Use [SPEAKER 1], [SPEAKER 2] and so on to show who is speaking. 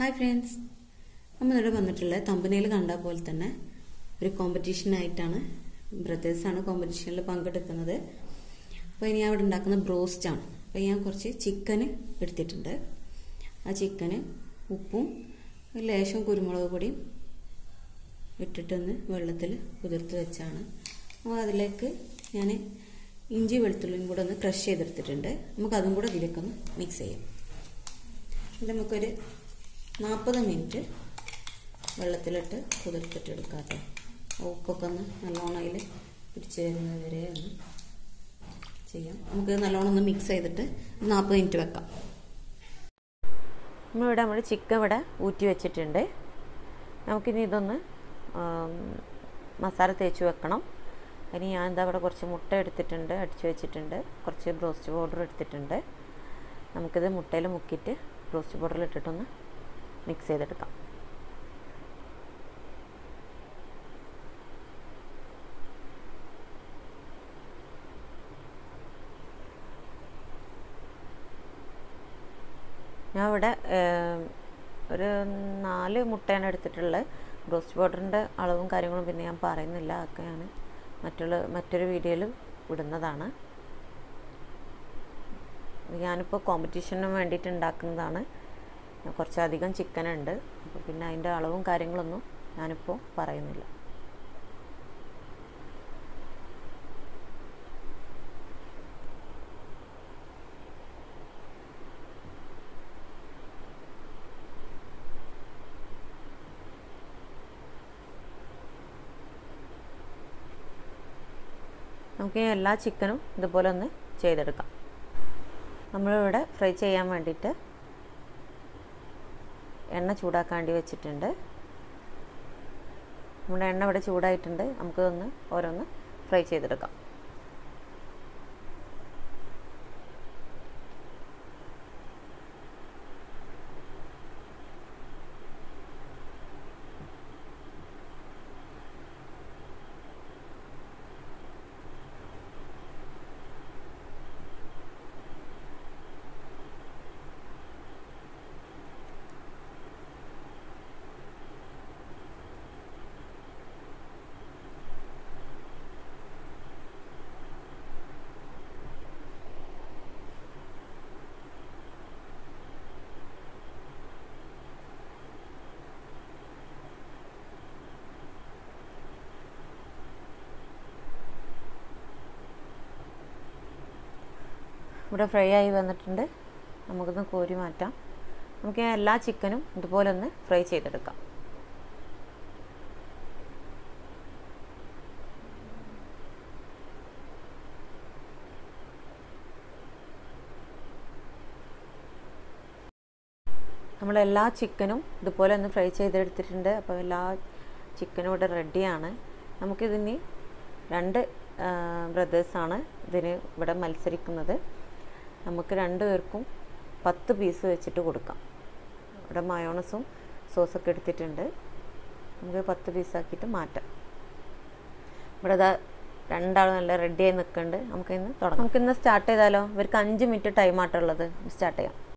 [SPEAKER 1] hi friends നമ്മൾ ഇവിടെ വന്നിട്ടുള്ള തമ്പനയിൽ കണ്ട പോലെ തന്നെ ഒരു കോമ്പറ്റീഷനായിട്ടാണ് ബ്രദേഴ്സാണ് കോമ്പറ്റീഷനിൽ പങ്കെടുക്കുന്നത് അപ്പോൾ ഇനി അവിടെ ഉണ്ടാക്കുന്ന ബ്രോസ്റ്റ് ആണ് അപ്പോൾ ഞാൻ കുറച്ച് ചിക്കന് എടുത്തിട്ടുണ്ട് ആ ചിക്കന് ഉപ്പും ഒരു ലേശം കുരുമുളക് പൊടിയും ഇട്ടിട്ടൊന്ന് വെള്ളത്തിൽ കുതിർത്ത് വെച്ചാണ് അപ്പോൾ അതിലേക്ക് ഞാൻ ഇഞ്ചി വെളുത്തുള്ളിയും കൂടെ ഒന്ന് ക്രഷ് ചെയ്തെടുത്തിട്ടുണ്ട് നമുക്ക് അതും കൂടെ ഇതിലേക്കൊന്ന് മിക്സ് ചെയ്യാം എന്നിട്ട് നമുക്കൊരു നാൽപ്പത് മിനിറ്റ് വെള്ളത്തിലിട്ട് കുതിർത്തിട്ടെടുക്കാതെ ഉപ്പൊക്കെ ഒന്ന് നല്ലോണം അതിൽ പിടിച്ച് വരുന്നത് വരെ ഒന്ന് ചെയ്യാം നമുക്ക് നല്ലോണം ഒന്ന് മിക്സ് ചെയ്തിട്ട് നാൽപ്പത് മിനിറ്റ് വെക്കാം
[SPEAKER 2] നമ്മളിവിടെ നമ്മൾ ചിക്കൻ ഇവിടെ ഊറ്റി വെച്ചിട്ടുണ്ട് നമുക്കിനി ഇതൊന്ന് മസാല തേച്ച് വെക്കണം അതിന് ഞാൻ എന്താ ഇവിടെ കുറച്ച് മുട്ട എടുത്തിട്ടുണ്ട് അടിച്ചു വെച്ചിട്ടുണ്ട് കുറച്ച് ബ്രോസ്റ്റ് പൗഡർ എടുത്തിട്ടുണ്ട് നമുക്കിത് മുട്ടയിൽ മുക്കിയിട്ട് ബ്രോസ്റ്റ് പൗഡറിൽ ഇട്ടിട്ടൊന്ന് മിക്സ് ചെയ്തെടുക്കാം ഞാൻ ഇവിടെ ഒരു നാല് മുട്ടയാണ് എടുത്തിട്ടുള്ളത് ബ്രോസ്റ്റ് പൗഡറിൻ്റെ അളവും കാര്യങ്ങളും പിന്നെ ഞാൻ പറയുന്നില്ല അതൊക്കെ ഞാൻ മറ്റുള്ള മറ്റൊരു വീഡിയോയിൽ വിടുന്നതാണ് ഞാനിപ്പോൾ കോമ്പറ്റീഷന് വേണ്ടിയിട്ട് ഉണ്ടാക്കുന്നതാണ് കുറച്ചധികം ചിക്കൻ ഉണ്ട് അപ്പോൾ പിന്നെ അതിൻ്റെ അളവും കാര്യങ്ങളൊന്നും ഞാനിപ്പോൾ പറയുന്നില്ല നമുക്ക് എല്ലാ ചിക്കനും ഇതുപോലെ ഒന്ന് ചെയ്തെടുക്കാം നമ്മളിവിടെ ഫ്രൈ ചെയ്യാൻ വേണ്ടിയിട്ട് എണ്ണ ചൂടാക്കാൻ വേണ്ടി വെച്ചിട്ടുണ്ട് നമ്മുടെ എണ്ണ ഇവിടെ ചൂടായിട്ടുണ്ട് നമുക്കിതൊന്ന് ഓരോന്ന് ഫ്രൈ ചെയ്തെടുക്കാം ഇവിടെ ഫ്രൈ ആയി വന്നിട്ടുണ്ട് നമുക്കൊന്ന് കോരി മാറ്റാം നമുക്ക് എല്ലാ ചിക്കനും ഇതുപോലെ ഒന്ന് ഫ്രൈ ചെയ്തെടുക്കാം നമ്മളെല്ലാ ചിക്കനും ഇതുപോലെ ഒന്ന് ഫ്രൈ ചെയ്തെടുത്തിട്ടുണ്ട് അപ്പോൾ എല്ലാ ചിക്കനും ഇവിടെ റെഡിയാണ് നമുക്കിതിന് രണ്ട് ബ്രദേഴ്സാണ് ഇതിന് ഇവിടെ മത്സരിക്കുന്നത് നമുക്ക് രണ്ട് പേർക്കും പത്ത് പീസ് വെച്ചിട്ട് കൊടുക്കാം ഇവിടെ മയോണസും സോസൊക്കെ എടുത്തിട്ടുണ്ട് നമുക്ക് പത്ത് പീസാക്കിയിട്ട് മാറ്റാം ഇവിടെ ഇതാ രണ്ടാളും നല്ല റെഡിയായി നിൽക്കുന്നുണ്ട് നമുക്കിന്ന് തുടങ്ങാം നമുക്കിന്ന് സ്റ്റാർട്ട് ചെയ്താലോ ഇവർക്ക് അഞ്ച് മിനിറ്റ് ടൈം ആട്ടുള്ളത് സ്റ്റാർട്ട് ചെയ്യാം